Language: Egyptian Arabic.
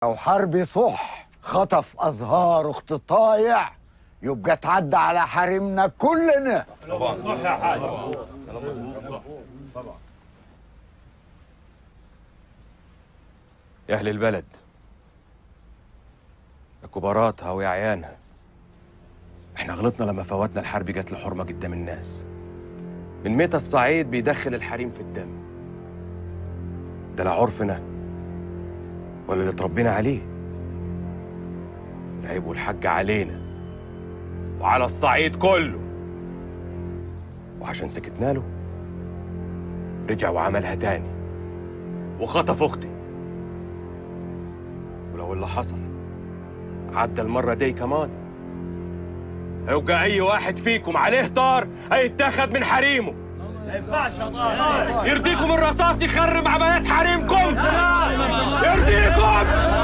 لو حربي صح خطف ازهار اخت طايع يبقى اتعدى على حريمنا كلنا يا أهل البلد يا كباراتها ويا عيانها احنا غلطنا لما فوتنا الحرب جت لحرمة قدام الناس من متى الصعيد بيدخل الحريم في الدم ده لا عرفنا ولا اللي اتربينا عليه العيب والحج علينا وعلى الصعيد كله وعشان سكتنا له رجع وعملها تاني وخطف اختي ولو اللي حصل عدى المرة دي كمان هيبقى أي واحد فيكم عليه طار هيتاخد من حريمه ما ينفعش يرضيكم الرصاص يخرب عبايات حريمكم يرضيكم